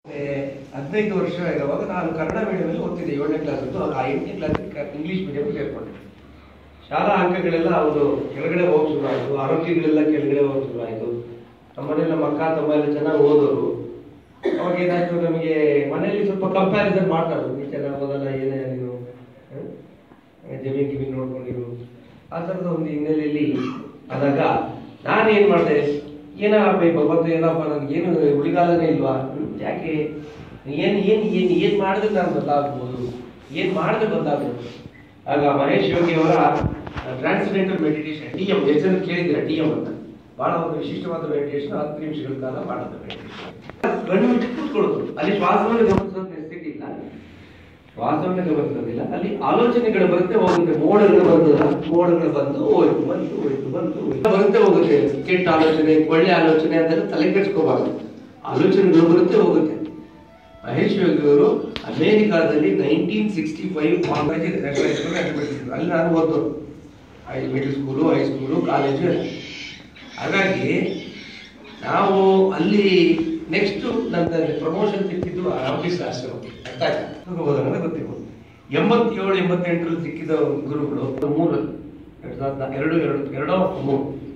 ಮತ್ತೆ ಹದಿನೈದು ವರ್ಷ ಇರುವಾಗ ನಾನು ಕನ್ನಡ ಮೀಡಿಯಮಲ್ಲಿ ಓದ್ತಿದ್ದೆ ಏಳನೇ ಕ್ಲಾಸ್ ಆ ಎಂಟನೇ ಕ್ಲಾಸ್ ಇಂಗ್ಲೀಷ್ ಮೀಡಿಯಂ ಸೇರ್ಕೊಂಡೆ ಶಾಲಾ ಅಂಕಗಳೆಲ್ಲ ಅವರು ಕೆಳಗಡೆ ಹೋಗಿ ಶುರು ಆಯಿತು ಆರೋಗ್ಯಗಳೆಲ್ಲ ಕೆಳಗಡೆ ಹೋಗಿ ಶುರು ಆಯಿತು ನಮ್ಮನೆಲ್ಲ ನಮ್ಮ ಅಕ್ಕ ತಮ್ಮ ಎಲ್ಲ ಚೆನ್ನಾಗಿ ಓದೋರು ಅವಾಗ ಏನಾಯ್ತು ನಮಗೆ ಮನೆಯಲ್ಲಿ ಸ್ವಲ್ಪ ಕಂಪ್ಯಾರಿಸನ್ ಮಾಡ್ತಾರೆ ನೀ ಚೆನ್ನಾಗಿ ಓದಲ್ಲ ಏನೇ ನೀನು ಹ? ಜಮೀನ್ ಗಿಮೀನ್ ನೋಡ್ಕೊಂಡಿರು ಆ ಥರದ ಒಂದು ಹಿನ್ನೆಲೆಯಲ್ಲಿ ಆದಾಗ ನಾನು ಏನ್ ಮಾಡಿದೆ ಏನಪ್ಪ ಈ ಭಗವಂತ ಏನಪ್ಪ ನನಗೇನು ಉಳಿಗಾಲನೇ ಇಲ್ವಾ ಹ್ಮ್, ಯಾಕೆ ಏನ್ ಏನ್ ಏನ್ ಏನ್ ಮಾಡಿದ್ರೆ ನಾನು ಬದಲಾಗ್ಬೋದು ಏನ್ ಮಾಡಿದ್ರೆ ಬದಲಾಗ್ಬೋದು ಆಗ ಮಹೇಶ್ ಯೋಗಿ ಅವರ ಟ್ರಾನ್ಸ್ಡೆಂಟಲ್ ಮೆಡಿಟೇಷನ್ ಟಿ ಎಂ ಹೆಸರು ಕೇಳಿದ್ರೆ ಟಿ ಎಂ ಅಂತ ಬಹಳ ಒಂದು ವಿಶಿಷ್ಟವಾದ ಮೆಡಿಟೇಷನ್ ಹತ್ತು ನಿಮಿಷಗಳ ಕಾಲ ಮಾಡೋದು ಮೆಡಿಟೇಷನ್ ಕಣ್ಣು ಮುಚ್ಚಿ ಕೂತ್ಕೊಳ್ಳೋದು ಅಲ್ಲಿ ಶ್ವಾಸವನ್ನು ಗಮನಿಸೋದು ನೆಸಿಟಿ ಇಲ್ಲ ಶ್ವಾಸವನ್ನು ಗಮನಿಸೋದಿಲ್ಲ ಅಲ್ಲಿ ಆಲೋಚನೆಗಳು ಬರುತ್ತೆ ಹೋಗುತ್ತೆ ಮೋಡಗಳು ಬರ್ತದ ಮೋಡಗಳು ಬಂದು ಹೋಯ್ತು ಬಂತು ಹೋಯ್ತು ಬಂತು ಹೋಯ್ತು ಬರುತ್ತೆ ಹೋಗುತ್ತೆ ಕೆಟ್ಟ ಆಲೋಚನೆ ಒಳ್ಳೆ ಆಲೋಚನೆ ಅಂತೆಲ್ಲ ತಲೆ ಕೆಡ್ಸ್ಕೋಬಾರ್ದು ಆಲೋಚನೆಗಳು ಬರುತ್ತೆ ಹೋಗುತ್ತೆ ಮಹೇಶ್ ಯೋಗಿ ಅವರು ಅಮೇರಿಕಾದಲ್ಲಿ ನೈನ್ಟೀನ್ ಸಿಕ್ಸ್ಟಿ ಫೈವ್ ಕಾಲೇಜ್ ಇದೆ ಅಲ್ಲಿ ನಾನು ಓದೋರು high middle school high school college ಎಲ್ಲ ಹಾಗಾಗಿ ನಾವು ಅಲ್ಲಿ ನೆಕ್ಸ್ಟ್ ನನ್ನ ಪ್ರಮೋಷನ್ ಸಿಕ್ಕಿದ್ದು ರಾಮಕೃಷ್ಣ ಆಶ್ರಮಕ್ಕೆ ಅರ್ಥ ಆಯ್ತಾ ಹೋದಾಗ ಗೊತ್ತಿರ್ಬೋದು ಎಂಬತ್ತೇಳು ಎಂಬತ್ತೆಂಟರಲ್ಲಿ ಸಿಕ್ಕಿದ ಗುರುಗಳು ಮೂರು ಎರಡು ಸಾವಿರದ ಎರಡು ಎರಡು ಎರಡೋ ಮೂರು